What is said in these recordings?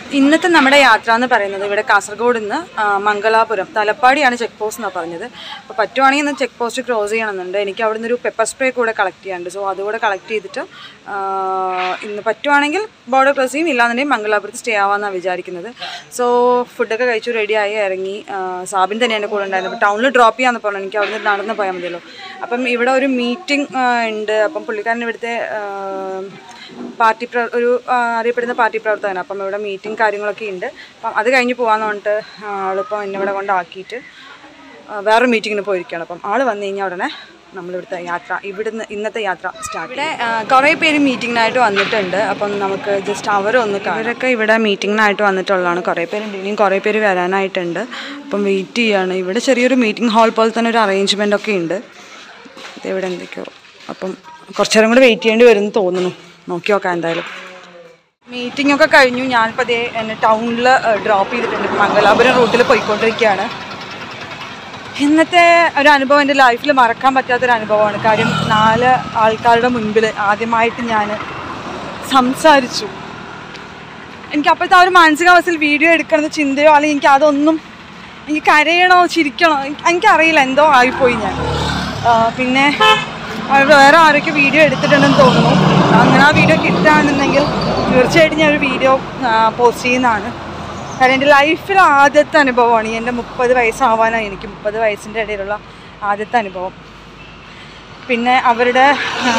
ഇന്നത്തെ നമ്മുടെ യാത്ര എന്ന് പറയുന്നത് ഇവിടെ കാസർഗോഡ് നിന്ന് ആ, മംഗലാപുരം തലപ്പാടിയാണ് ചെക്ക് പോസ്റ്റ് എന്നാണ് പറഞ്ഞത് അപ്പോൾ പറ്റുവാണെങ്കിൽ ഇന്ന് ചെക്ക് പോസ്റ്റ് ക്രോസ് ചെയ്യണമെന്നുണ്ട് എനിക്ക് അവിടെ നിന്നൊരു പെപ്പർ സ്പ്രേ കൂടെ കളക്ട് ചെയ്യാനുണ്ട് സോ അതുകൂടെ കളക്ട് ചെയ്തിട്ട് ആ, ഇന്ന് പറ്റുവാണെങ്കിൽ ബോർഡർ ക്രോസ് ചെയ്യും ഇല്ലാന്നുണ്ടെങ്കിൽ മംഗലാപുരത്ത് സ്റ്റേ ആവാമെന്നാണ് വിചാരിക്കുന്നത് സോ ഫുഡൊക്കെ കഴിച്ചു റെഡിയായി ഇറങ്ങി ആ, സാബിൻ തന്നെ എൻ്റെ കൂടെ ഉണ്ടായിരുന്നു അപ്പോൾ ടൗണിൽ ഡ്രോപ്പ് ചെയ്യാമെന്ന് പറഞ്ഞു എനിക്ക് അവിടെ നിന്ന് നടന്ന് പോയാൽ മതിയല്ലോ അപ്പം ഇവിടെ ഒരു മീറ്റിംഗ് ഉണ്ട് അപ്പം പുള്ളിക്കാരൻ ഇവിടുത്തെ ആ, പാർട്ടി പ്ര ഒരു ആ, അറിയപ്പെടുന്ന പാർട്ടി പ്രവർത്തകനാണ് അപ്പം ഇവിടെ മീറ്റിംഗ് കാര്യങ്ങളൊക്കെ ഉണ്ട് അപ്പം അത് കഴിഞ്ഞ് പോകാമെന്ന് പറഞ്ഞിട്ട് ആളിപ്പം എന്നെ ഇവിടെ കൊണ്ടാക്കിയിട്ട് ആ, വേറൊരു മീറ്റിങ്ങിന് പോയിരിക്കുകയാണ് അപ്പം ആൾ വന്നു കഴിഞ്ഞാൽ ഉടനെ നമ്മളിവിടുത്തെ യാത്ര ഇവിടുന്ന് ഇന്നത്തെ യാത്ര സ്റ്റാർട്ട് ഇവിടെ ആ, കുറേ പേര് മീറ്റിങ്ങിനായിട്ട് വന്നിട്ടുണ്ട് അപ്പം നമുക്ക് ജസ്റ്റ് അവരൊന്ന് കാണാം. ഇവരൊക്കെ ഇവിടെ മീറ്റിങ്ങിനായിട്ട് വന്നിട്ടുള്ളതാണ് കുറേ പേരുണ്ട് ഇനിയും കുറേ പേര് വരാനായിട്ടുണ്ട് അപ്പം വെയിറ്റ് ചെയ്യാണ് ഇവിടെ ചെറിയൊരു മീറ്റിംഗ് ഹാൾ പോലെ തന്നെ ഒരു അറേഞ്ച്മെൻ്റ് ഒക്കെ ഉണ്ട് ഇതെവിടെ എന്തൊക്കെയോ അപ്പം കുറച്ചു നേരം കൂടെ വെയിറ്റ് ചെയ്യേണ്ടി വരും എന്ന് തോന്നുന്നു നോക്കി നോക്കാം എന്തായാലും മീറ്റിംഗ് ഒക്കെ കഴിഞ്ഞു ഞാനിപ്പോൾ അതേ എന്നെ ടൗണിൽ ഡ്രോപ്പ് ചെയ്തിട്ടുണ്ട് ഇപ്പം മംഗലാപുരം റൂട്ടിൽ പോയിക്കൊണ്ടിരിക്കുകയാണ് ഇന്നത്തെ ഒരു അനുഭവം എൻ്റെ ലൈഫിൽ മറക്കാൻ പറ്റാത്തൊരു അനുഭവമാണ് കാര്യം നാല് ആൾക്കാരുടെ മുൻപിൽ ആദ്യമായിട്ട് ഞാൻ സംസാരിച്ചു എനിക്ക് അപ്പോഴത്തെ ആ ഒരു മാനസികാവസ്ഥയിൽ വീഡിയോ എടുക്കണമെന്ന് ചിന്തയോ അല്ലെങ്കിൽ എനിക്ക് അതൊന്നും എനിക്ക് കരയണോ ചിരിക്കണോ എനിക്ക് എനിക്കറിയില്ല എന്തോ ആയിപ്പോയി ഞാൻ ആ, പിന്നെ അവിടെ വേറെ ആരൊക്കെ വീഡിയോ എടുത്തിട്ടുണ്ടെന്ന് തോന്നുന്നു അങ്ങനെ ആ വീഡിയോ കിട്ടുകയാണെന്നുണ്ടെങ്കിൽ തീർച്ചയായിട്ടും ഞാൻ ഒരു വീഡിയോ പോസ്റ്റ് ചെയ്യുന്നതാണ് കാരണം എൻ്റെ ലൈഫിൽ ആദ്യത്തെ അനുഭവമാണ് ഈ എൻ്റെ മുപ്പത് വയസ്സാവാനാണ് എനിക്ക് മുപ്പത് വയസ്സിൻ്റെ ഇടയിലുള്ള ആദ്യത്തെ അനുഭവം പിന്നെ അവരുടെ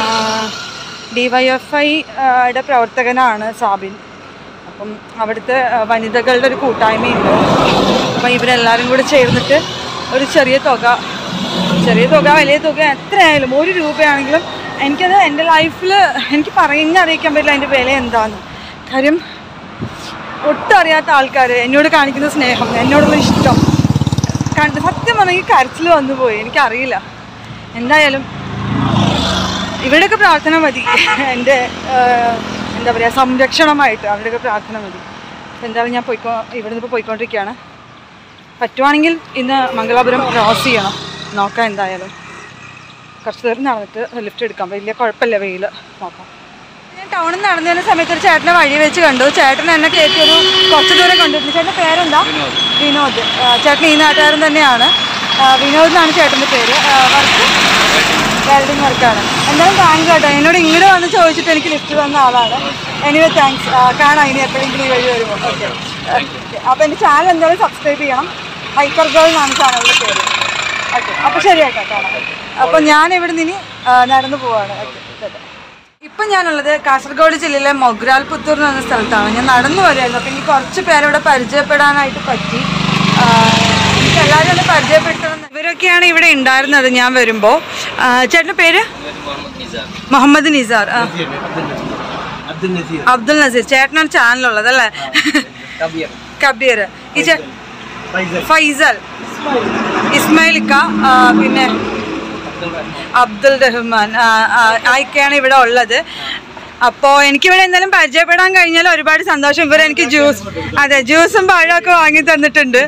ഡി വൈ എഫ് ഐയുടെ പ്രവർത്തകനാണ് സാബിൻ അപ്പം അവിടുത്തെ ആ, വനിതകളുടെ ഒരു കൂട്ടായ്മയുണ്ട് അപ്പം ഇവരെല്ലാവരും കൂടെ ചേർന്നിട്ട് ഒരു ചെറിയ തുക ചെറിയ തുക വലിയ തുക എത്രയായാലും ഒരു രൂപയാണെങ്കിലും എനിക്കത് എൻ്റെ ലൈഫിൽ എനിക്ക് പറഞ്ഞറിയിക്കാൻ പറ്റില്ല അതിൻ്റെ വില എന്താണെന്ന് കാര്യം ഒട്ടും അറിയാത്ത ആൾക്കാർ എന്നോട് കാണിക്കുന്ന സ്നേഹം എന്നോടുള്ള ഇഷ്ടം കണ്ട് സത്യം പറഞ്ഞെങ്കിൽ കരച്ചിൽ വന്നു പോയി എനിക്കറിയില്ല എന്തായാലും ഇവരുടെയൊക്കെ പ്രാർത്ഥന മതി എൻ്റെ ആഹ്, എന്താ പറയുക സംരക്ഷണമായിട്ട് അവരുടെയൊക്കെ പ്രാർത്ഥന മതി എന്തായാലും ഞാൻ പോയിക്കോ ഇവിടെ നിന്ന് ഇപ്പോൾ പോയിക്കൊണ്ടിരിക്കുകയാണ് പറ്റുവാണെങ്കിൽ ഇന്ന് മംഗലാപുരം ക്രോസ് ചെയ്യണം നോക്കാം എന്തായാലും കുറച്ച് ദൂരം നടന്നിട്ട് ലിഫ്റ്റ് എടുക്കാം വലിയ കുഴപ്പമില്ല വെയിൽ നോക്കാം ഞാൻ ടൗണിൽ നടന്നു വരുന്ന സമയത്ത് ഒരു ചേട്ടനെ വഴി വെച്ച് കണ്ടു ചേട്ടൻ എന്നെ കയറ്റി ഒരു കുറച്ച് ദൂരം കണ്ടിരുന്നു ചേട്ടൻ്റെ പേരെന്താ വിനോദ് ആ, ചേട്ടൻ ഈ നാട്ടുകാരൻ തന്നെയാണ് ആ, വിനോദ് എന്നാണ് ചേട്ടൻ്റെ പേര് വർക്ക് വെൽഡിങ് വർക്കാണ് എന്തായാലും താങ്ക് കേട്ടോ എന്നോട് ഇങ്ങോട്ട് വന്ന് ചോദിച്ചിട്ട് എനിക്ക് ലിഫ്റ്റ് തന്ന ആളാണ് എനിവേ താങ്ക്സ് കാണാം ഇനി എപ്പോഴെങ്കിലും ഈ വഴി വരുമ്പോൾ ഓക്കെ അപ്പോൾ എൻ്റെ ചാനൽ എന്തായാലും സബ്സ്ക്രൈബ് ചെയ്യണം ഹൈപ്പർ ഗേൾ എന്നാണ് ചാനലിൻ്റെ പേര് ഓക്കെ അപ്പോൾ ശരി കേട്ടോ കാണാം അപ്പോൾ ഞാൻ ഇവിടെ നിന്ന് ഇനി ആ, നടന്നു പോവാണ് ഓക്കെ ഇപ്പം ഞാനുള്ളത് കാസർഗോഡ് ജില്ലയിലെ മൊഗ്രാൽ പുത്തൂർ എന്ന് പറഞ്ഞ സ്ഥലത്താണ് ഞാൻ നടന്നു വരുമായിരുന്നു അപ്പം എനിക്ക് കുറച്ച് പേരെ ഇവിടെ പരിചയപ്പെടാനായിട്ട് പറ്റി ആ, എനിക്ക് എല്ലാവരും ഒന്ന് പരിചയപ്പെടുത്തണം എന്ന് ഇവരൊക്കെയാണ് ഇവിടെ ഉണ്ടായിരുന്നത് ഞാൻ വരുമ്പോൾ ചേട്ടൻ്റെ പേര് മുഹമ്മദ് നിസാർ ആ അബ്ദുൽ നസീർ അബ്ദുൽ നസീർ ചേട്ടനാണ് ചാനലുള്ളത് അല്ലേ കബീർ കബീർ ഈ ചേ ഫൈസൽ ഫൈസൽ ഇസ്മായിലിക്ക ആ, പിന്നെ അബ്ദുൽ റഹ്മാൻ ആ, ആ, ആയിക്കാണ് ഇവിടെ ഉള്ളത് അപ്പോൾ എനിക്കിവിടെ എന്തായാലും പരിചയപ്പെടാൻ കഴിഞ്ഞാൽ ഒരുപാട് സന്തോഷം ഇവർ എനിക്ക് ജ്യൂസ് അതെ ജ്യൂസും പഴമൊക്കെ വാങ്ങി തന്നിട്ടുണ്ട്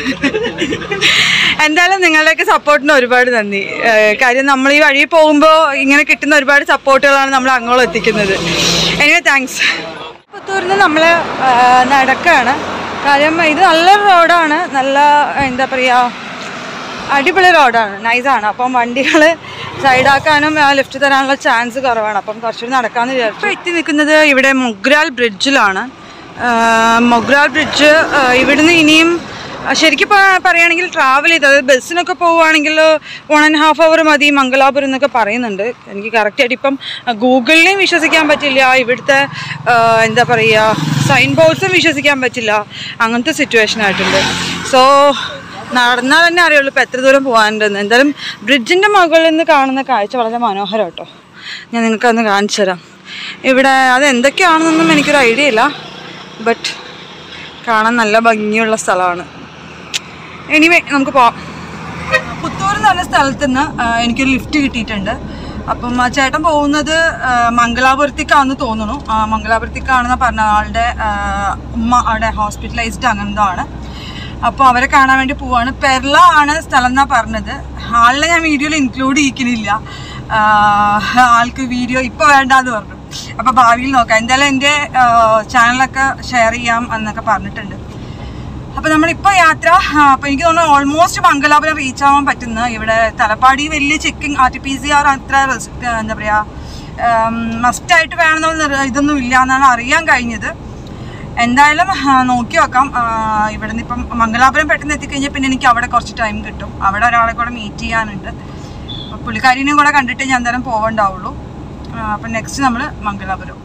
എന്തായാലും നിങ്ങളുടെയൊക്കെ സപ്പോർട്ടിന് ഒരുപാട് നന്ദി ഏ, കാര്യം നമ്മൾ ഈ വഴി പോകുമ്പോൾ ഇങ്ങനെ കിട്ടുന്ന ഒരുപാട് സപ്പോർട്ടുകളാണ് നമ്മൾ അങ്ങോളം എത്തിക്കുന്നത് എനിവേ താങ്ക്സ് പുത്തൂരിൽ നിന്ന് നമ്മൾ നടക്കുകയാണ് കാര്യം ഇത് നല്ലൊരു റോഡാണ് നല്ല എന്താ പറയുക അടിപൊളി റോഡാണ് നൈസാണ് അപ്പം വണ്ടികൾ സൈഡാക്കാനും ലിഫ്റ്റ് തരാനുള്ള ചാൻസ് കുറവാണ് അപ്പം കുറച്ചുകൂടി നടക്കാമെന്ന് വിചാരിച്ചു ഇപ്പോൾ എത്തി നിൽക്കുന്നത് ഇവിടെ മൊഗ്രാൽ ബ്രിഡ്ജിലാണ് ആ, മൊഗ്രാൽ ബ്രിഡ്ജ് ആ, ഇവിടുന്ന് ഇനിയും ആ, ശരിക്കും പ- പറയുകയാണെങ്കിൽ ട്രാവൽ ചെയ്ത് അതായത് ബസ്സിനൊക്കെ പോവുകയാണെങ്കിൽ വൺ ആൻഡ് ഹാഫ് അവർ മതി മംഗലാപുരം എന്നൊക്കെ പറയുന്നുണ്ട് എനിക്ക് കറക്റ്റായിട്ട് ഇപ്പം ഗൂഗിളിനെയും വിശ്വസിക്കാൻ പറ്റില്ല ഇവിടുത്തെ ആ, എന്താ പറയുക സൈൻ ബോർഡ്സും വിശ്വസിക്കാൻ പറ്റില്ല അങ്ങനത്തെ സിറ്റുവേഷൻ ആയിട്ടുണ്ട് സോ നടന്നാൽ തന്നെ അറിയുള്ളൂ ഇപ്പം എത്ര ദൂരം പോകാനുണ്ടെന്ന് എന്തായാലും ബ്രിഡ്ജിൻ്റെ മുകളിൽ നിന്ന് കാണുന്ന കാഴ്ച വളരെ മനോഹരം കേട്ടോ ഞാൻ നിങ്ങൾക്കൊന്ന് കാണിച്ചു തരാം ഇവിടെ അത് എന്തൊക്കെയാണെന്നൊന്നും എനിക്കൊരു ഐഡിയ ഇല്ല ബട്ട് കാണാൻ നല്ല ഭംഗിയുള്ള സ്ഥലമാണ് എനിവേ നമുക്ക് പോവാം പുത്തൂർ എന്ന് പറഞ്ഞ സ്ഥലത്ത് നിന്ന് എനിക്കൊരു ലിഫ്റ്റ് കിട്ടിയിട്ടുണ്ട് അപ്പം ആ ചേട്ടൻ പോകുന്നത് ആ, മംഗലാപുരത്തേക്കാണെന്ന് തോന്നുന്നു ആ, മംഗലാപുരത്തേക്കാണെന്ന് പറഞ്ഞ ആളുടെ ആ, ഉമ്മ അവിടെ ഹോസ്പിറ്റലൈസ്ഡ് അങ്ങനത്തെ ആണ് അപ്പോൾ അവരെ കാണാൻ വേണ്ടി പോവാണ് പെർള ആണ് സ്ഥലം എന്നാ പറഞ്ഞത് ആളിനെ ഞാൻ വീഡിയോയിൽ ഇൻക്ലൂഡ് ചെയ്യിക്കുന്നില്ല ആ, ആൾക്ക് വീഡിയോ ഇപ്പോൾ വേണ്ടാന്ന് പറഞ്ഞു അപ്പോൾ ഭാവിയിൽ നോക്കാം എന്തായാലും എൻ്റെ ചാനലൊക്കെ ഷെയർ ചെയ്യാം എന്നൊക്കെ പറഞ്ഞിട്ടുണ്ട് അപ്പോൾ നമ്മളിപ്പോൾ യാത്ര അപ്പോൾ എനിക്ക് തോന്നുന്നു ഓൾമോസ്റ്റ് മംഗലാപുരം റീച്ച് ആവാൻ പറ്റുന്ന ഇവിടെ തലപ്പാടി വലിയ checking R T P C R അത്ര റിസ്- എന്താ പറയുക മസ്റ്റായിട്ട് വേണമെന്നുള്ള നിർ- ഇതൊന്നും ഇല്ല എന്നാണ് അറിയാൻ കഴിഞ്ഞത് എന്തായാലും ആ, നോക്കി നോക്കാം ആ, ഇവിടെ നിന്ന് ഇപ്പം മംഗലാപുരം പെട്ടെന്ന് എത്തിക്കഴിഞ്ഞാൽ പിന്നെ എനിക്ക് അവിടെ കുറച്ച് ടൈം കിട്ടും അവിടെ ഒരാളെ കൂടെ മീറ്റ് ചെയ്യാനുണ്ട് അപ്പോൾ പുള്ളിക്കാരിനെയും കൂടെ കണ്ടിട്ട് ഞാൻ എന്തായാലും പോകണ്ടാവുള്ളൂ അപ്പം നെക്സ്റ്റ് നമ്മൾ മംഗലാപുരം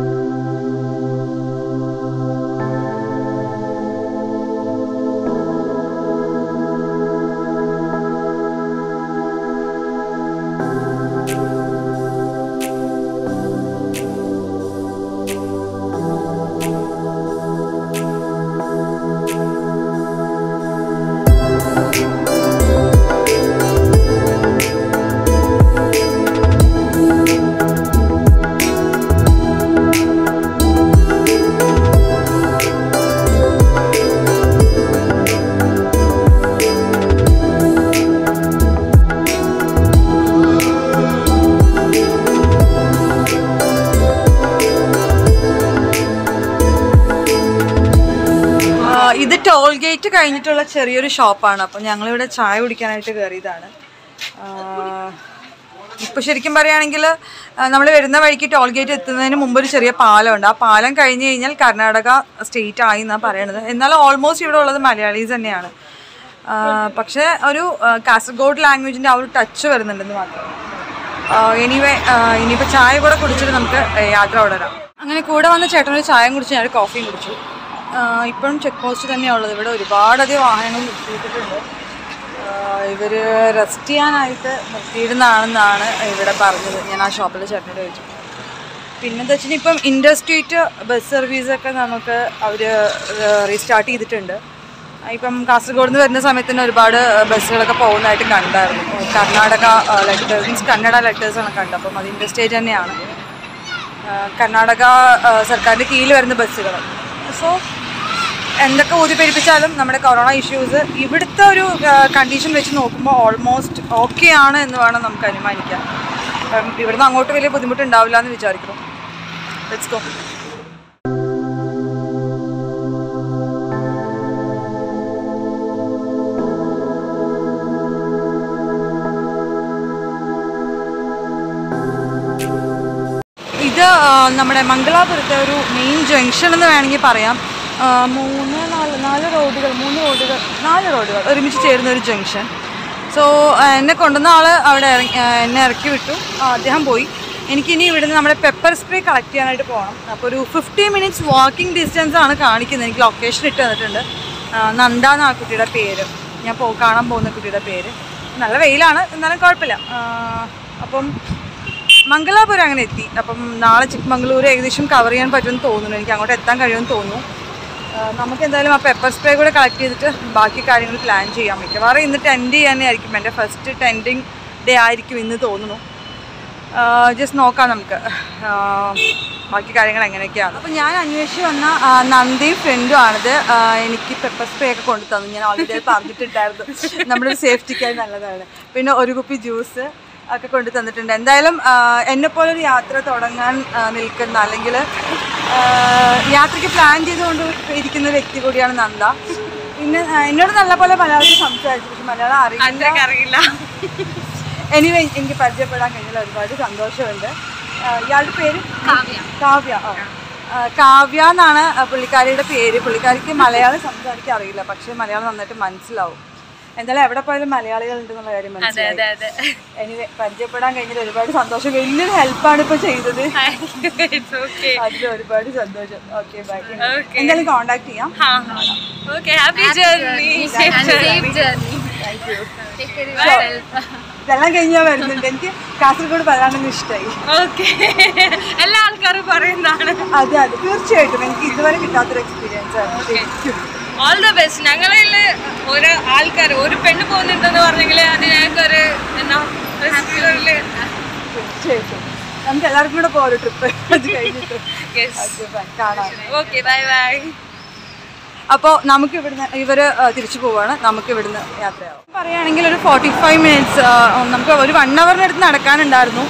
ആ, ഇത് ടോൾ ഗേറ്റ് കഴിഞ്ഞിട്ടുള്ള ചെറിയൊരു ഷോപ്പാണ് അപ്പം ഞങ്ങളിവിടെ ചായ കുടിക്കാനായിട്ട് കയറിയതാണ് ഇപ്പൊ ശരിക്കും പറയുകയാണെങ്കിൽ നമ്മൾ വരുന്ന വഴിക്ക് ടോൾ ഗേറ്റ് എത്തുന്നതിന് മുമ്പ് ഒരു ചെറിയ പാലമുണ്ട് ആ പാലം കഴിഞ്ഞ് കഴിഞ്ഞാൽ കർണാടക സ്റ്റേറ്റ് ആയി എന്നാണ് പറയണത് എന്നാലും ഓൾമോസ്റ്റ് ഇവിടെ ഉള്ളത് മലയാളീസ് തന്നെയാണ് ആ, പക്ഷേ ഒരു ആ, കാസർഗോഡ് ലാംഗ്വേജിൻ്റെ ആ ഒരു ടച്ച് വരുന്നുണ്ടെന്ന് മാത്രം എനിവേ ഇനിയിപ്പോൾ ചായ കൂടെ കുടിച്ചിട്ട് നമുക്ക് യാത്ര തുടരാം അങ്ങനെ കൂടെ വന്ന ചേട്ടനൊരു ചായയും കുടിച്ച് ഞാൻ കോഫിയും കുടിച്ചു ആഹ് ഇപ്പോഴും ചെക്ക് പോസ്റ്റ് തന്നെയാണ് ഉള്ളത് ഇവിടെ ഒരുപാടധികം വാഹനങ്ങൾ നിർത്തിയിട്ടിട്ടുണ്ട് ആഹ് ഇവര് റെസ്റ്റ് ചെയ്യാനായിട്ട് നിർത്തിയിരുന്നാണെന്നാണ് ഇവിടെ പറഞ്ഞത് ഞാൻ ആ ഷോപ്പിലെ ചേട്ടനോട് ചോദിച്ചു പിന്നെന്താ വെച്ചാൽ ഇപ്പം ഇൻഡസ്ട്രീറ്റ് ബസ് സർവീസൊക്കെ നമുക്ക് അവർ റീസ്റ്റാർട്ട് ചെയ്തിട്ടുണ്ട് ഇപ്പം കാസർഗോഡ് നിന്ന് വരുന്ന സമയത്ത് തന്നെ ഒരുപാട് ബസ്സുകളൊക്കെ പോകുന്നതായിട്ട് കണ്ടായിരുന്നു കർണാടക ലെറ്റേഴ്സ് മീൻസ് കന്നഡ ലെറ്റേഴ്സാണ് കണ്ടത് അപ്പം അത് ഇൻഡസ്ട്രേറ്റ് തന്നെയാണ് ആ, കർണാടക ആ, സർക്കാരിൻ്റെ കീഴിൽ വരുന്ന ബസ്സുകൾ സോ എന്തൊക്കെ ഊതിപ്പെരിപ്പിച്ചാലും നമ്മുടെ കൊറോണ ഇഷ്യൂസ് ഇവിടുത്തെ ഒരു കണ്ടീഷൻ വെച്ച് നോക്കുമ്പോൾ ഓൾമോസ്റ്റ് ഓക്കെ ആണ് എന്ന് വേണം നമുക്ക് അനുമാനിക്കാം അപ്പം ഇവിടുന്ന് അങ്ങോട്ട് വലിയ ബുദ്ധിമുട്ടുണ്ടാവില്ല എന്ന് വിചാരിക്കുന്നു ലെറ്റ്സ് ഗോ ഇത് ആ, നമ്മുടെ മംഗലാപുരത്തെ ഒരു മെയിൻ ജംഗ്ഷൻ എന്ന് വേണമെങ്കിൽ പറയാം ആ, മൂന്ന് നാല് നാല് റോഡുകൾ മൂന്ന് റോഡുകൾ നാല് റോഡുകൾ ഒരുമിച്ച് ചേരുന്ന ഒരു ജംഗ്ഷൻ സോ എന്നെ കൊണ്ടുവന്ന ആൾ അവിടെ ഇറങ്ങി ആ, എന്നെ ഇറക്കി വിട്ടു ആ, അദ്ദേഹം പോയി എനിക്കിനി ഇവിടുന്ന് നമ്മുടെ പെപ്പർ സ്പ്രേ കളക്ട് ചെയ്യാനായിട്ട് പോകണം അപ്പോൾ ഒരു ഫിഫ്റ്റി മിനിറ്റ്സ് വാക്കിംഗ് ഡിസ്റ്റൻസ് ആണ് കാണിക്കുന്നത് എനിക്ക് ലൊക്കേഷൻ ഇട്ട് തന്നിട്ടുണ്ട് ആ, നന്ദ എന്നാണ് ആ കുട്ടിയുടെ പേര് ഞാൻ പോ കാണാൻ പോകുന്ന കുട്ടിയുടെ പേര് നല്ല വെയിലാണ് എന്നാലും കുഴപ്പമില്ല ആ, അപ്പം മംഗലാപുരം അങ്ങനെ എത്തി അപ്പം നാളെ ചിക്മംഗളൂർ ഏകദേശം കവർ ചെയ്യാൻ പറ്റുമെന്ന് തോന്നുന്നു എനിക്ക് അങ്ങോട്ട് എത്താൻ കഴിയുമെന്ന് തോന്നുന്നു ആ, നമുക്ക് എന്തായാലും ആ പെപ്പർ സ്പ്രേ കൂടെ കളക്ട് ചെയ്തിട്ട് ബാക്കി കാര്യങ്ങൾ പ്ലാൻ ചെയ്യാം മിക്കവാറും ഇന്ന് ടെൻറ്റ് ചെയ്യാനേ ആയിരിക്കും എൻ്റെ ഫസ്റ്റ് ടെൻറ്റിങ് ഡേ ആയിരിക്കും ഇന്ന് തോന്നുന്നു ജസ്റ്റ് നോക്കാം നമുക്ക് ആ, ബാക്കി കാര്യങ്ങൾ എങ്ങനെയൊക്കെയാണ് അപ്പോൾ ഞാൻ അന്വേഷിച്ച് വന്ന ആ, നന്ദിയും ഫ്രണ്ടും ആണിത് ആ, എനിക്ക് പെപ്പർ സ്പ്രേ ഒക്കെ കൊണ്ടു തന്നു ഞാൻ ഓൾറെഡി പറഞ്ഞിട്ടുണ്ടായിരുന്നു നമ്മുടെ സേഫ്റ്റിക്കായി നല്ലതാണ് പിന്നെ ഒരു കുപ്പി ജ്യൂസ് ഒക്കെ കൊണ്ടു തന്നിട്ടുണ്ട് എന്തായാലും എന്നെ പോലെ ഒരു യാത്ര തുടങ്ങാൻ ആ, നിൽക്കുന്ന അല്ലെങ്കിൽ യാത്രയ്ക്ക് പ്ലാൻ ചെയ്തുകൊണ്ട് ഇരിക്കുന്ന ഒരു വ്യക്തി കൂടിയാണ് നന്ദ പിന്നെ ആ, എന്നോട് നല്ല പോലെ മലയാളത്തിൽ സംസാരിച്ചു പക്ഷെ മലയാളം അറിയില്ല അറിയില്ല എനിവേ എനിക്ക് പരിചയപ്പെടാൻ കഴിഞ്ഞാൽ ഒരുപാട് സന്തോഷമുണ്ട് ആ, ഇയാളുടെ പേര് കാവ്യ ആ. ആ, കാവ്യ എന്നാണ് ആ പുള്ളിക്കാരിയുടെ പേര് പുള്ളിക്കാരിക്ക് മലയാളം സംസാരിക്കാൻ അറിയില്ല പക്ഷെ മലയാളം നന്നായിട്ട് മനസ്സിലാവും എന്തായാലും എവിടെ പോയാലും മലയാളികൾ ഉണ്ടെന്നുള്ള കാര്യം മനസ്സിലായി അതെ അതെ എനിവേ പരിചയപ്പെടാൻ കഴിഞ്ഞാൽ ഒരുപാട് സന്തോഷം വലിയൊരു ഹെൽപ്പാണ് ഇപ്പൊ ചെയ്തത് ഇറ്റ്സ് ഓക്കെ അതിൽ ഒരുപാട് സന്തോഷം ഓക്കെ ബൈ എന്തായാലും കോണ്ടാക്ട് ചെയ്യാം okay happy journey thank you ഇതെല്ലാം കഴിഞ്ഞ് ഞാൻ വരുന്നുണ്ട് എനിക്ക് കാസർഗോഡ് വരാനൊന്നും ഇഷ്ടമായി ഓക്കെ എല്ലാ ആൾക്കാരും പറയുന്നതാണ് അതെ അതെ തീർച്ചയായിട്ടും എനിക്ക് ഇതുവരെ കിട്ടാത്തൊരു എക്സ്പീരിയൻസ് ആണ് ശരിക്കും ഓൾ ദ ബെസ്റ്റ് ഞങ്ങളിൽ ഒരു ആൾക്കാർ ഒരു പെണ്ണ് പോകുന്നുണ്ടെന്ന് പറഞ്ഞെങ്കിൽ അത് ഞങ്ങൾക്കൊരു എന്നാ ഒരു ഫീലില് തീർച്ചയായിട്ടും നമുക്ക് എല്ലാവർക്കും കൂടെ പോകാം ട്രിപ്പ് അത് കഴിഞ്ഞിട്ട് യെസ് Okay, bye. കാണാം ഓക്കെ ബൈ ബൈ അപ്പോൾ നമുക്ക് ഇവിടുന്ന് ഇവര് ആ, തിരിച്ചു പോവാണ് നമുക്ക് ഇവിടുന്ന് യാത്രയാവും പറയുകയാണെങ്കിൽ ഒരു ഫോർട്ടി ഫൈവ് മിനിറ്റ്സ് നമുക്ക് ഒരു വൺ അവറിനടുത്ത് നടക്കാനുണ്ടായിരുന്നു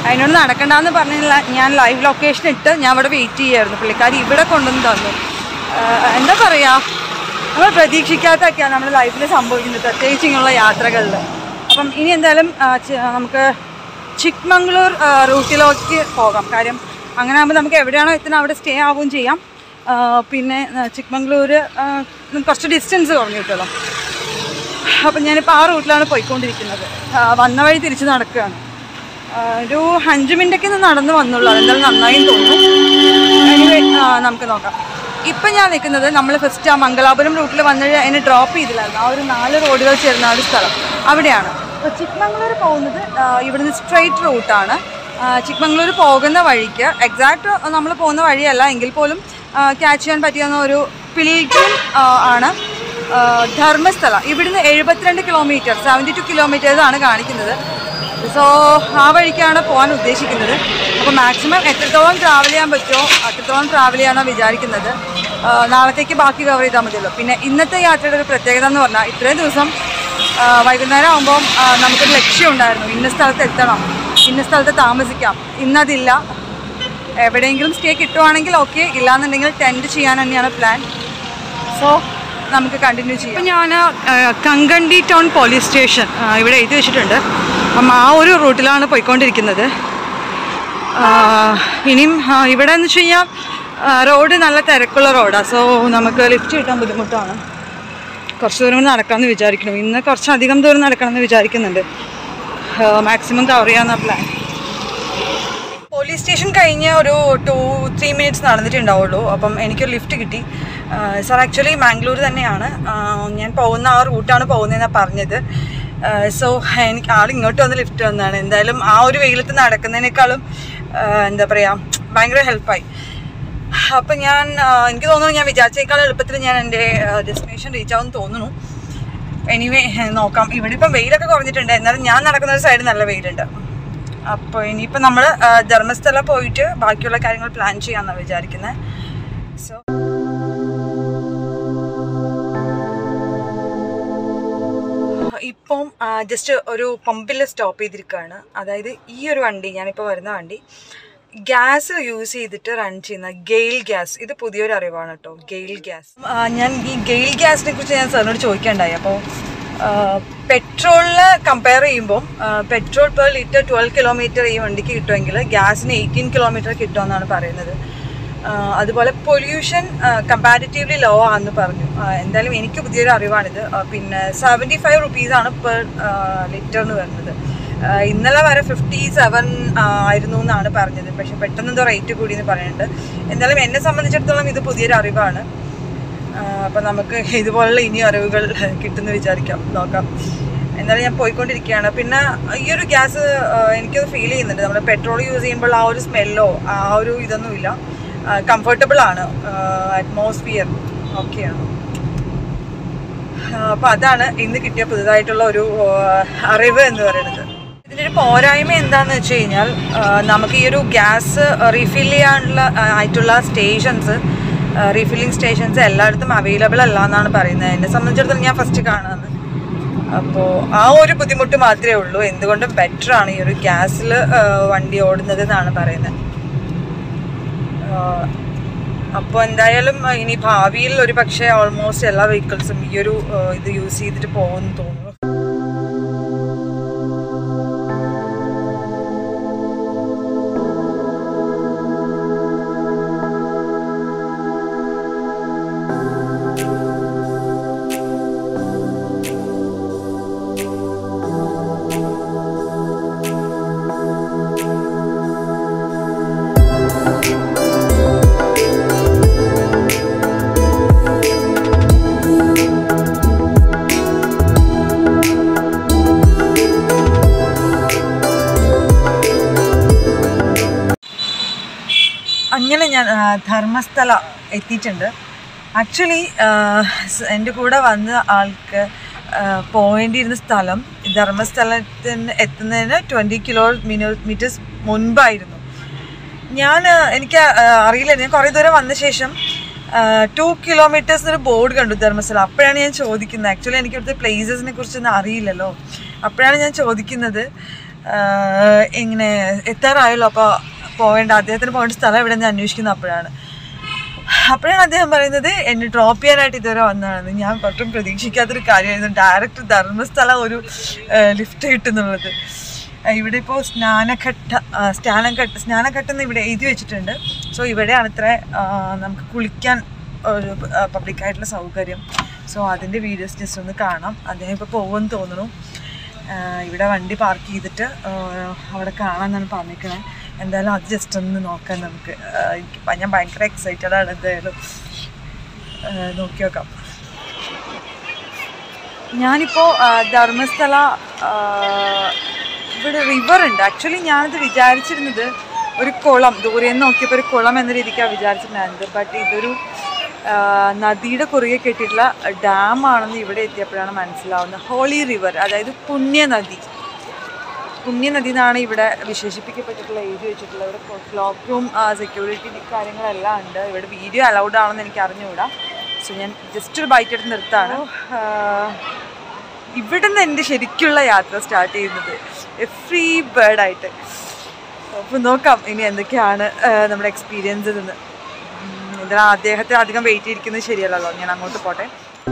അതിനോട് നടക്കണ്ടെന്ന് പറഞ്ഞില്ല ഞാൻ ലൈവ് ലൊക്കേഷൻ ഇട്ട് ഞാൻ ഇവിടെ വെയിറ്റ് ചെയ്യായിരുന്നു പുള്ളിക്കാരി ഇവിടെ കൊണ്ടുവന്ന് തന്നു ആഹ് എന്താ പറയുക നമ്മൾ പ്രതീക്ഷിക്കാത്തൊക്കെയാണ് നമ്മുടെ ലൈഫിൽ സംഭവിക്കുന്നത് പ്രത്യേകിച്ച് ഇങ്ങനെയുള്ള യാത്രകളിൽ അപ്പം ഇനി എന്തായാലും ആ, ചി- നമുക്ക് ചിക്മംഗ്ലൂർ ആ, റൂട്ടിലേക്ക് പോകാം കാര്യം അങ്ങനെ ആകുമ്പോൾ നമുക്ക് എവിടെയാണോ എത്തുന്നത് അവിടെ സ്റ്റേ ആവുകയും ചെയ്യാം ആ, പിന്നെ ആ, ചിക്മംഗ്ലൂർ ആ, കുറച്ച് ഡിസ്റ്റൻസ് കുറഞ്ഞു കിട്ടുമല്ലോ അപ്പം ഞാനിപ്പോൾ ആ റൂട്ടിലാണ് പോയിക്കൊണ്ടിരിക്കുന്നത് ആ, വന്ന വഴി തിരിച്ച് നടക്കുകയാണ് ആ, ഒരു അഞ്ച് മിനിറ്റൊക്കെ ഒന്ന് നടന്ന് വന്നുള്ളൂ അതെന്തായാലും നന്നായി തോന്നുന്നു എനിവേ നമുക്ക് നോക്കാം ഇപ്പം ഞാൻ നിൽക്കുന്നത് നമ്മൾ ഫസ്റ്റ് ആ മംഗലാപുരം റൂട്ടിൽ വന്ന് എന്നെ ഡ്രോപ്പ് ചെയ്തില്ലായിരുന്നു ആ ഒരു നാല് റോഡുകൾ ചേർന്ന ആ ഒരു സ്ഥലം അവിടെയാണ് അപ്പോൾ ചിക്മംഗ്ലൂർ പോകുന്നത് ആ, ഇവിടുന്ന് സ്ട്രെയിറ്റ് റൂട്ടാണ് ചിക്മംഗ്ലൂർ പോകുന്ന വഴിക്ക് എക്സാക്റ്റ് നമ്മൾ പോകുന്ന വഴിയല്ല എങ്കിൽ പോലും ക്യാച്ച് ചെയ്യാൻ പറ്റിയെന്ന ഒരു പിൽഗ്രിം ആണ് ആ, ധർമ്മസ്ഥല ഇവിടുന്ന് എഴുപത്തിരണ്ട് കിലോമീറ്റർ സെവൻറ്റി ടു കിലോമീറ്റേഴ്സാണ് കാണിക്കുന്നത് സോ ആ വഴിക്കാണ് പോകാൻ ഉദ്ദേശിക്കുന്നത് അപ്പോൾ മാക്സിമം എത്രത്തോളം ട്രാവൽ ചെയ്യാൻ പറ്റുമോ അത്രത്തോളം ട്രാവൽ ചെയ്യാനാണ് വിചാരിക്കുന്നത് ആ, നാളത്തേക്ക് ബാക്കി കവർ ചെയ്താൽ മതിയല്ലോ പിന്നെ ഇന്നത്തെ യാത്രയുടെ ഒരു പ്രത്യേകത എന്ന് പറഞ്ഞാൽ ഇത്രയും ദിവസം ആ, വൈകുന്നേരം ആകുമ്പം ആ, നമുക്കൊരു ലക്ഷ്യം ഉണ്ടായിരുന്നു ഇന്ന സ്ഥലത്ത് എത്തണം ഇന്ന സ്ഥലത്ത് താമസിക്കാം ഇന്നതില്ല എവിടെയെങ്കിലും സ്റ്റേ കിട്ടുവാണെങ്കിൽ ഓക്കെ ഇല്ലാന്നുണ്ടെങ്കിൽ ടെൻറ്റ് ചെയ്യാൻ തന്നെയാണ് പ്ലാൻ സോ നമുക്ക് കണ്ടിന്യൂ ചെയ്യാം ഇപ്പം ഞാൻ കങ്കണ്ടി ടൗൺ പോലീസ് സ്റ്റേഷൻ ഇവിടെ എഴുതി വെച്ചിട്ടുണ്ട് അപ്പം ആ ഒരു റൂട്ടിലാണ് പോയിക്കൊണ്ടിരിക്കുന്നത് ആ, ഇനിയും ആ, ഇവിടെ എന്ന് വെച്ച് കഴിഞ്ഞാൽ റോഡ് നല്ല തിരക്കുള്ള റോഡാണ് സോ നമുക്ക് ലിഫ്റ്റ് കിട്ടാൻ ബുദ്ധിമുട്ടാണ് കുറച്ച് ദൂരം കൂടി നടക്കാമെന്ന് വിചാരിക്കുന്നു ഇന്ന് കുറച്ചധികം ദൂരം നടക്കണമെന്ന് വിചാരിക്കുന്നുണ്ട് മാക്സിമം കവർ ചെയ്യാമെന്ന പ്ലാൻ പോലീസ് സ്റ്റേഷൻ കഴിഞ്ഞ് ഒരു ടു ത്രീ മിനിറ്റ്സ് നടന്നിട്ടുണ്ടാവുള്ളൂ അപ്പം എനിക്കൊരു ലിഫ്റ്റ് കിട്ടി സാർ ആക്ച്വലി മാംഗ്ലൂർ തന്നെയാണ് ആ, ഞാൻ പോകുന്ന ആ റൂട്ടാണ് പോകുന്നതെന്നാണ് പറഞ്ഞത് സോ എനിക്ക് ആൾ ഇങ്ങോട്ട് വന്ന് ലിഫ്റ്റ് വന്നതാണ് എന്തായാലും ആ ഒരു വെയിലത്ത് നടക്കുന്നതിനേക്കാളും ആ, എന്താ പറയുക ഭയങ്കര ഹെൽപ്പായി അപ്പം ഞാൻ ആ, എനിക്ക് തോന്നുന്നു ഞാൻ വിചാരിച്ചേക്കാൾ എളുപ്പത്തിൽ ഞാൻ എൻ്റെ ഡെസ്റ്റിനേഷൻ റീച്ച് ആവുമെന്ന് തോന്നുന്നു എനിവേ നോക്കാം ഇവിടെ ഇപ്പം വെയിലൊക്കെ കുറഞ്ഞിട്ടുണ്ട് എന്നാലും ഞാൻ നടക്കുന്ന ഒരു സൈഡ് നല്ല വെയിലുണ്ട് അപ്പോൾ ഇനിയിപ്പോൾ നമ്മൾ ധർമ്മസ്ഥല പോയിട്ട് ബാക്കിയുള്ള കാര്യങ്ങൾ പ്ലാൻ ചെയ്യാമെന്നാണ് വിചാരിക്കുന്നത് സോ ഇപ്പം ജസ്റ്റ് ഒരു പമ്പിൽ സ്റ്റോപ്പ് ചെയ്തിരിക്കുകയാണ് അതായത് ഈ ഒരു വണ്ടി ഞാനിപ്പോൾ വരുന്ന വണ്ടി ഗ്യാസ് യൂസ് ചെയ്തിട്ട് റൺ ചെയ്യുന്ന ഗെയിൽ ഗ്യാസ് ഇത് പുതിയൊരു അറിവാണ് കേട്ടോ ഗെയിൽ ഗ്യാസ് ആ, ഞാൻ ഈ ഗെയിൽ ഗ്യാസിനെ കുറിച്ച് ഞാൻ സാറിനോട് ചോദിക്കേണ്ടായി അപ്പോൾ പെട്രോളിന് കമ്പയർ ചെയ്യുമ്പോൾ petrol per litre twelve kilometre ഈ വണ്ടിക്ക് കിട്ടുമെങ്കിൽ ഗ്യാസിന് എയ്റ്റീൻ കിലോമീറ്റർ കിട്ടുമെന്നാണ് പറയുന്നത് ആ, അതുപോലെ പൊല്യൂഷൻ കമ്പാരിറ്റീവ്ലി ലോ ആണെന്ന് പറഞ്ഞു ആ, എന്തായാലും എനിക്ക് പുതിയൊരു അറിവാണിത് ആ, പിന്നെ സെവൻറ്റി ഫൈവ് റുപ്പീസാണ് പെർ ലിറ്ററിന് വരുന്നത് ആ, ഇന്നലെ വരെ ഫിഫ്റ്റി സെവൻ ആയിരുന്നു എന്നാണ് പറഞ്ഞത് പക്ഷെ പെട്ടെന്ന് എന്തോ റേറ്റ് കൂടി എന്ന് പറയുന്നുണ്ട് എന്തായാലും എന്നെ സംബന്ധിച്ചിടത്തോളം ഇത് പുതിയൊരു അറിവാണ് അപ്പം നമുക്ക് ഇതുപോലുള്ള ഇനി അറിവുകൾ കിട്ടുമെന്ന് വിചാരിക്കാം നോക്കാം എന്തായാലും ഞാൻ പോയിക്കൊണ്ടിരിക്കുകയാണ് പിന്നെ ഈ ഒരു ഗ്യാസ് എനിക്കത് ഫീൽ ചെയ്യുന്നുണ്ട് നമ്മൾ പെട്രോൾ യൂസ് ചെയ്യുമ്പോൾ ആ ഒരു സ്മെല്ലോ ആ ഒരു ഇതൊന്നുമില്ല കംഫർട്ടബിൾ ആണ് അറ്റ്മോസ്ഫിയർ ഓക്കെയാണ് അപ്പോൾ അതാണ് ഇന്ന് കിട്ടിയ പുതുതായിട്ടുള്ള ഒരു ആ, അറിവ് എന്ന് പറയുന്നത് ഇതിൻ്റെ ഒരു പോരായ്മ എന്താണെന്ന് വെച്ച് കഴിഞ്ഞാൽ ആ, നമുക്ക് ഈ ഒരു ഗ്യാസ് റീഫിൽ ചെയ്യാനുള്ള ആ, ആയിട്ടുള്ള സ്റ്റേഷൻസ് റീഫില്ലിംഗ് സ്റ്റേഷൻസ് എല്ലായിടത്തും അവൈലബിൾ അല്ല എന്നാണ് പറയുന്നത് എന്നെ സംബന്ധിച്ചിടത്തോളം ഞാൻ ഫസ്റ്റ് കാണുന്നത് അപ്പോൾ ആ ഒരു ബുദ്ധിമുട്ട് മാത്രമേ ഉള്ളൂ എന്തുകൊണ്ടും ബെറ്റർ ആണ് ഈ ഒരു ഗ്യാസിൽ വണ്ടി ഓടുന്നത് എന്നാണ് പറയുന്നത് അപ്പോൾ എന്തായാലും ആ, ഇനി ഭാവിയിൽ ഒരു പക്ഷേ ഓൾമോസ്റ്റ് എല്ലാ വെഹിക്കിൾസും ഈ ഒരു ആ, ഇത് യൂസ് ചെയ്തിട്ട് പോകുമെന്ന് തോന്നുന്നു അങ്ങനെ ഞാൻ ആ, ധർമ്മസ്ഥല എത്തിയിട്ടുണ്ട് ആക്ച്വലി എൻ്റെ കൂടെ വന്ന ആൾക്ക് ആ, പോകേണ്ടിയിരുന്ന സ്ഥലം ധർമ്മസ്ഥലത്തിന് എത്തുന്നതിന് ട്വൻറ്റി കിലോ മീറ്റേഴ്സ് മുൻപായിരുന്നു ഞാൻ ആ, എനിക്ക് ആ, അറിയില്ല ഞാൻ കുറേ ദൂരം വന്ന ശേഷം ടു കിലോമീറ്റേഴ്സ് ഒരു ബോർഡ് കണ്ടു ധർമ്മസ്ഥല അപ്പോഴാണ് ഞാൻ ചോദിക്കുന്നത് ആക്ച്വലി എനിക്ക് ഇവിടുത്തെ പ്ലേസസിനെ കുറിച്ചൊന്നും അറിയില്ലല്ലോ അപ്പോഴാണ് ഞാൻ ചോദിക്കുന്നത് ആഹ് ഇങ്ങനെ എത്താറായല്ലോ അപ്പോൾ പോവേണ്ട അദ്ദേഹത്തിന് പോകേണ്ട സ്ഥലം എവിടെ നിന്ന് അന്വേഷിക്കുന്ന അപ്പോഴാണ് അപ്പോഴാണ് അദ്ദേഹം പറയുന്നത് എന്നെ ഡ്രോപ്പ് ചെയ്യാനായിട്ട് ഇതുവരെ വന്നതാണ് ഞാൻ ഒട്ടും പ്രതീക്ഷിക്കാത്തൊരു കാര്യമായിരുന്നു ഡയറക്റ്റ് ധർമ്മസ്ഥല ഒരു ലിഫ്റ്റ് കിട്ടുന്നുള്ളത് ആ, ഇവിടെ ഇപ്പോൾ സ്നാനഘട്ട ആ, സ്നാനഘട്ട സ്നാനഘട്ടം എന്ന് ഇവിടെ എഴുതി വെച്ചിട്ടുണ്ട് സോ ഇവിടെയാണ് ഇത്ര ആ, നമുക്ക് കുളിക്കാൻ ഒരു പബ്ലിക് ആയിട്ടുള്ള സൗകര്യം സോ അതിൻ്റെ വീഡിയോസ് ജസ്റ്റ് ഒന്ന് കാണാം അദ്ദേഹം ഇപ്പോൾ പോകുമെന്ന് തോന്നുന്നു ആ, ഇവിടെ വണ്ടി പാർക്ക് ചെയ്തിട്ട് ആ, അവിടെ കാണാമെന്നാണ് പറഞ്ഞിരിക്കണേ എന്തായാലും അത് ജസ്റ്റ് ഒന്ന് നോക്കാം നമുക്ക് ആ, എനിക്ക് ഭ- ഞാൻ ഭയങ്കര എക്സൈറ്റഡ് ആണ് എന്തായാലും ആ, നോക്കി നോക്കാം ഞാനിപ്പോൾ ധർമ്മസ്ഥല ആ, ഇവിടെ റിവർ ഉണ്ട് ആക്ച്വലി ഞാനത് വിചാരിച്ചിരുന്നത് ഒരു കുളം ദൂരെ നിന്ന് നോക്കിയപ്പോൾ ഒരു കുളം എന്ന രീതിക്കാണ് വിചാരിച്ചിട്ടുണ്ടായിരുന്നത് ബട്ട് ഇതൊരു ആ, നദിയുടെ കുറുകെ കെട്ടിയിട്ടുള്ള ഡാമാണെന്ന് ഇവിടെ എത്തിയപ്പോഴാണ് മനസ്സിലാവുന്നത് ഹോളി റിവർ അതായത് പുണ്യനദി പുണ്യനദി എന്നാണ് ഇവിടെ വിശേഷിപ്പിക്കപ്പെട്ടിട്ടുള്ള എഴുതി വെച്ചിട്ടുള്ളത് ഇവിടെ ക്ലോക്ക് റൂം സെക്യൂരിറ്റി കാര്യങ്ങളെല്ലാം ഉണ്ട് ഇവിടെ വീഡിയോ അലൗഡ് ആണെന്ന് എനിക്ക് അറിഞ്ഞുകൂടാ സോ ഞാൻ ജസ്റ്റ് ഒരു ബൈറ്റ് എടുത്ത് നിർത്താണ് ഇവിടെ നിന്ന് എൻ്റെ ശരിക്കുള്ള യാത്ര സ്റ്റാർട്ട് ചെയ്യുന്നത് ഫ്രീ ബേർഡായിട്ട് അപ്പോൾ നോക്കാം ഇനി എന്തൊക്കെയാണ് ആ, നമ്മുടെ എക്സ്പീരിയൻസ് എന്ന് എന്തിനാ അദ്ദേഹത്തെ അധികം വെയിറ്റ് ചെയ്തിരിക്കുന്നത് ശരിയല്ലല്ലോ ഞാൻ അങ്ങോട്ട് പോട്ടെ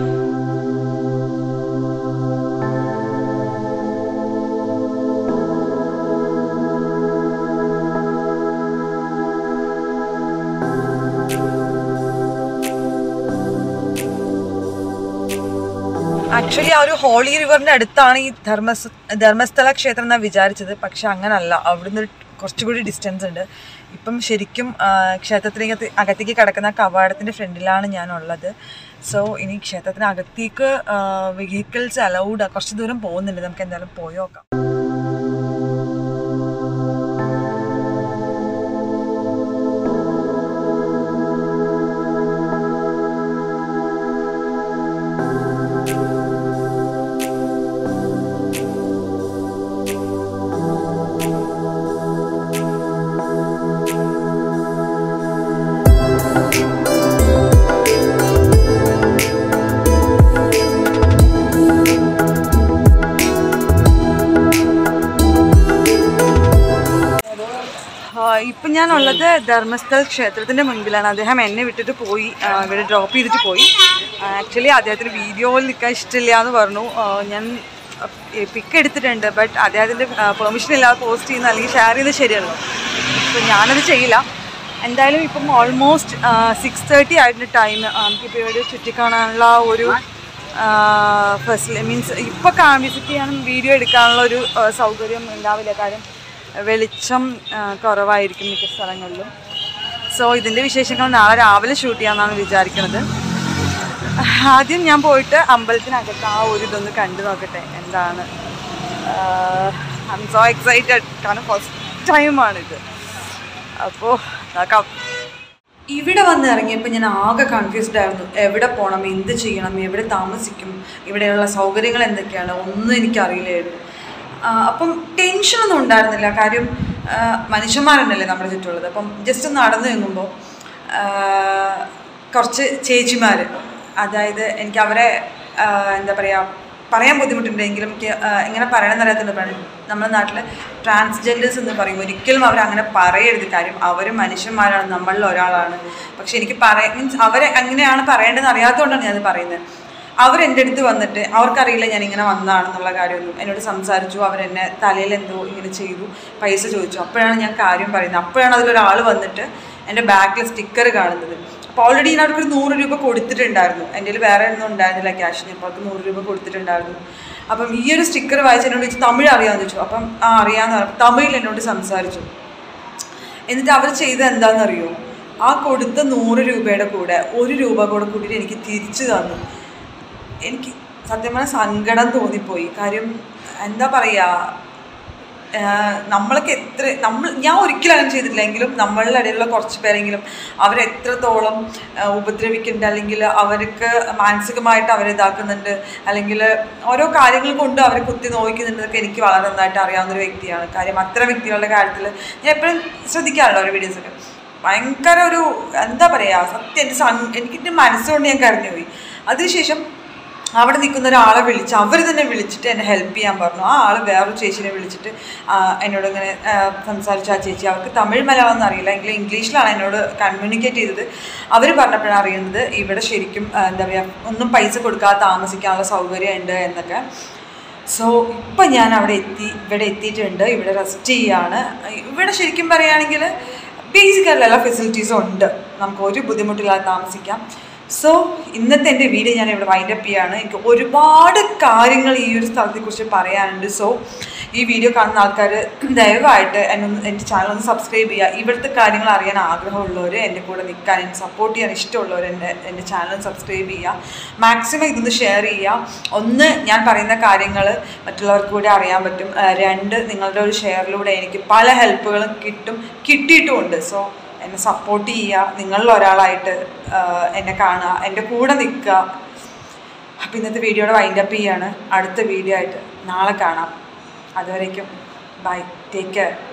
ആക്ച്വലി ആ ഒരു ഹോളി റിവറിന്റെ അടുത്താണ് ഈ ധർമ്മസ് ധർമ്മസ്ഥല ക്ഷേത്രം എന്നാണ് വിചാരിച്ചത് പക്ഷെ അങ്ങനല്ല അവിടുന്ന് ഒരു കുറച്ചുകൂടി ഡിസ്റ്റൻസ് ഉണ്ട് ഇപ്പം ശരിക്കും ആ, ക്ഷേത്രത്തിനകത്ത് അകത്തേക്ക് കിടക്കുന്ന കവാടത്തിന്റെ ഫ്രണ്ടിലാണ് ഞാൻ ഉള്ളത് സോ ഇനി ക്ഷേത്രത്തിന് അകത്തേക്ക് വെഹിക്കിൾസ് അലൗഡ് കുറച്ച് ദൂരം പോകുന്നുണ്ട് നമുക്ക് എന്തായാലും പോയി നോക്കാം ആ, ഇപ്പം ഞാനുള്ളത് ധർമ്മസ്ഥൽ ക്ഷേത്രത്തിന്റെ മുൻപിലാണ് അദ്ദേഹം എന്നെ വിട്ടിട്ട് പോയി ആ, ഇവിടെ ഡ്രോപ്പ് ചെയ്തിട്ട് പോയി ആക്ച്വലി അദ്ദേഹത്തിന് വീഡിയോയിൽ നിൽക്കാൻ ഇഷ്ടമില്ല എന്ന് പറഞ്ഞു ആ, ഞാൻ പിക്ക് എടുത്തിട്ടുണ്ട് ബട്ട് അദ്ദേഹത്തിൻ്റെ പെർമിഷൻ ഇല്ലാതെ പോസ്റ്റ് ചെയ്യുന്ന അല്ലെങ്കിൽ ഷെയർ ചെയ്യുന്നത് ശരിയല്ലോ അപ്പോൾ ഞാനത് ചെയ്യില്ല എന്തായാലും ഇപ്പം ഓൾമോസ്റ്റ് സിക്സ് തേർട്ടി ആയിട്ട് ടൈം നമുക്കിപ്പോൾ ഇവിടെ ചുറ്റിക്കാണാനുള്ള ഒരു ഫസ്റ്റ് മീൻസ് ഇപ്പോൾ കാ വിസിറ്റ് ചെയ്യാനും വീഡിയോ എടുക്കാനുള്ള ഒരു ആ, സൗകര്യം ഉണ്ടാവില്ല കാര്യം വെളിച്ചം ആ, കുറവായിരിക്കും മിക്ക സ്ഥലങ്ങളിലും സോ ഇതിൻ്റെ വിശേഷങ്ങൾ നാളെ രാവിലെ ഷൂട്ട് ചെയ്യാമെന്നാണ് വിചാരിക്കുന്നത് ആദ്യം ഞാൻ പോയിട്ട് അമ്പലത്തിനകത്ത് ആ ഒരു ഇതൊന്ന് കണ്ടു നോക്കട്ടെ എന്താണ് ഐ എം സോ എക്സൈറ്റഡ് കാരണം ഫസ്റ്റ് ടൈമാണിത് അപ്പോൾ നോക്കാം ഇവിടെ വന്ന് ഇറങ്ങിയപ്പോൾ ഞാൻ ആകെ കൺഫ്യൂസ്ഡ് ആയിരുന്നു എവിടെ പോകണം എന്ത് ചെയ്യണം എവിടെ താമസിക്കും ഇവിടെയുള്ള സൗകര്യങ്ങൾ എന്തൊക്കെയാണ് ഒന്നും എനിക്കറിയില്ലായിരുന്നു ആ, അപ്പം ടെൻഷനൊന്നും ഉണ്ടായിരുന്നില്ല കാര്യം ആ, മനുഷ്യന്മാരുണ്ടല്ലേ നമ്മുടെ ചുറ്റുമുള്ളത് അപ്പം ജസ്റ്റ് നടന്നു നീങ്ങുമ്പോൾ കുറച്ച് ചേച്ചിമാർ അതായത് എനിക്ക് അവരെ ആ, എന്താ പറയുക പറയാൻ ബുദ്ധിമുട്ടുണ്ടെങ്കിലും എനിക്ക് ആ, എങ്ങനെ പറയണമെന്ന് അറിയാത്തതുകൊണ്ട് പറയണം നമ്മുടെ നാട്ടിൽ ട്രാൻസ്ജെൻഡേഴ്സ് എന്ന് പറയും ഒരിക്കലും അവർ അങ്ങനെ പറയരുത് കാര്യം അവർ മനുഷ്യന്മാരാണ് നമ്മളിൽ ഒരാളാണ് പക്ഷെ എനിക്ക് പറയാ മീൻസ് അവരെ അങ്ങനെയാണ് പറയേണ്ടതെന്ന് അറിയാത്തതുകൊണ്ടാണ് ഞാനത് പറയുന്നത് അവരെൻ്റെ അടുത്ത് വന്നിട്ട് അവർക്കറിയില്ല ഞാൻ ഇങ്ങനെ വന്നതാണെന്നുള്ള കാര്യമൊന്നും എന്നോട് സംസാരിച്ചു അവരെന്നെ തലയിൽ എന്തോ ഇങ്ങനെ ചെയ്തു പൈസ ചോദിച്ചു അപ്പോഴാണ് ഞാൻ കാര്യം പറയുന്നത് അപ്പോഴാണ് അതിലൊരാൾ വന്നിട്ട് എൻ്റെ ബാക്കിൽ സ്റ്റിക്കർ കാണുന്നത് അപ്പോൾ ഓൾറെഡി ഞാൻ അവർക്കൊരു നൂറ് രൂപ കൊടുത്തിട്ടുണ്ടായിരുന്നു എൻ്റെ കയ്യിൽ വേറെ ഒന്നും ഉണ്ടായിരുന്നില്ല ക്യാഷ് ഞാൻ അപ്പോൾ അവർക്ക് നൂറ് രൂപ കൊടുത്തിട്ടുണ്ടായിരുന്നു അപ്പം ഈ ഒരു സ്റ്റിക്കർ വായിച്ച് എന്നോട് ചോദിച്ചു തമിഴ് അറിയാമെന്ന് ചോദിച്ചു അപ്പം ആ അറിയാമെന്ന് പറഞ്ഞു തമിഴിൽ എന്നോട് സംസാരിച്ചു എന്നിട്ട് അവർ ചെയ്തത് എന്താണെന്നറിയോ ആ കൊടുത്ത നൂറ് രൂപയുടെ കൂടെ ഒരു രൂപ കൂടെ കൂട്ടിയിട്ട് എനിക്ക് തിരിച്ചു തന്നു എനിക്ക് സത്യം പറഞ്ഞാൽ സങ്കടം തോന്നിപ്പോയി കാര്യം എന്താ പറയുക നമ്മളൊക്കെ എത്ര നമ്മൾ ഞാൻ ഒരിക്കലും അങ്ങനെ ചെയ്തിട്ടില്ല എങ്കിലും നമ്മളുടെ ഇടയിലുള്ള കുറച്ച് പേരെങ്കിലും അവരെത്രത്തോളം ആ, ഉപദ്രവിക്കുന്നുണ്ട് അല്ലെങ്കിൽ അവർക്ക് മാനസികമായിട്ട് അവരെ ഇതാക്കുന്നുണ്ട് അല്ലെങ്കിൽ ഓരോ കാര്യങ്ങൾ കൊണ്ട് അവരെ കുത്തി നോവിക്കുന്നുണ്ടൊക്കെ എനിക്ക് വളരെ നന്നായിട്ട് അറിയാവുന്ന ഒരു വ്യക്തിയാണ് കാര്യം അത്തരം വ്യക്തികളുടെ കാര്യത്തിൽ ഞാൻ എപ്പോഴും ശ്രദ്ധിക്കാറുണ്ട് ഓരോ വീഡിയോസൊക്കെ ഭയങ്കര ഒരു എന്താ പറയുക സത്യം എൻ്റെ സൺ എനിക്കെൻ്റെ മനസ്സുകൊണ്ട് ഞാൻ കരഞ്ഞുപോയി അതിനുശേഷം അവിടെ നിൽക്കുന്ന ഒരാളെ വിളിച്ച് അവർ തന്നെ വിളിച്ചിട്ട് എന്നെ ഹെൽപ്പ് ചെയ്യാൻ പറഞ്ഞു ആ ആൾ വേറൊരു ചേച്ചിനെ വിളിച്ചിട്ട് ആ, എന്നോട് ഇങ്ങനെ ആ, സംസാരിച്ച ആ ചേച്ചി അവർക്ക് തമിഴ് മലയാളം ഒന്നും അറിയില്ല എങ്കിലും ഇംഗ്ലീഷിലാണ് എന്നോട് കമ്മ്യൂണിക്കേറ്റ് ചെയ്തത് അവർ പറഞ്ഞപ്പോഴാണ് അറിയുന്നത് ഇവിടെ ശരിക്കും ആ, എന്താ പറയുക ഒന്നും പൈസ കൊടുക്കാതെ താമസിക്കാനുള്ള സൗകര്യം ഉണ്ട് എന്നൊക്കെ സോ ഇപ്പം ഞാൻ അവിടെ എത്തി ഇവിടെ എത്തിയിട്ടുണ്ട് ഇവിടെ റെസ്റ്റ് ചെയ്യാണ് ഇവിടെ ശരിക്കും പറയുകയാണെങ്കിൽ ബേസിക് ആയിട്ടുള്ള എല്ലാ ഫെസിലിറ്റീസും ഉണ്ട് നമുക്ക് ഒരു ബുദ്ധിമുട്ടില്ലാതെ താമസിക്കാം സോ ഇന്നത്തെ എൻ്റെ വീഡിയോ ഞാൻ ഇവിടെ വൈൻഡപ്പ് ചെയ്യാണ് എനിക്ക് ഒരുപാട് കാര്യങ്ങൾ ഈ ഒരു സ്ഥലത്തെക്കുറിച്ച് പറയാനുണ്ട് സോ ഈ വീഡിയോ കാണുന്ന ആൾക്കാർ ദയവായിട്ട് എന്നെ ഒന്ന് എൻ്റെ ചാനൽ ഒന്ന് സബ്സ്ക്രൈബ് ചെയ്യുക ഇവിടുത്തെ കാര്യങ്ങൾ അറിയാൻ ആഗ്രഹമുള്ളവർ എൻ്റെ കൂടെ നിൽക്കാൻ എന്നെ സപ്പോർട്ട് ചെയ്യാൻ ഇഷ്ടമുള്ളവർ എൻ്റെ എൻ്റെ ചാനൽ സബ്സ്ക്രൈബ് ചെയ്യുക മാക്സിമം ഇതൊന്ന് ഷെയർ ചെയ്യുക ഒന്ന് ഞാൻ പറയുന്ന കാര്യങ്ങൾ മറ്റുള്ളവർക്ക് കൂടി അറിയാൻ പറ്റും ആ, രണ്ട് നിങ്ങളുടെ ഒരു ഷെയറിലൂടെ എനിക്ക് പല ഹെൽപ്പുകളും കിട്ടും കിട്ടിയിട്ടുമുണ്ട് സോ എന്നെ സപ്പോർട്ട് ചെയ്യുക നിങ്ങളിൽ ഒരാളായിട്ട് ആ, എന്നെ കാണുക എൻ്റെ കൂടെ നിൽക്കുക അപ്പം ഇന്നത്തെ വീഡിയോയുടെ വൈൻഡപ്പ് ചെയ്യാണ് അടുത്ത വീഡിയോ ആയിട്ട് നാളെ കാണാം അതുവരേക്കും ബൈ ടേക്ക് കെയർ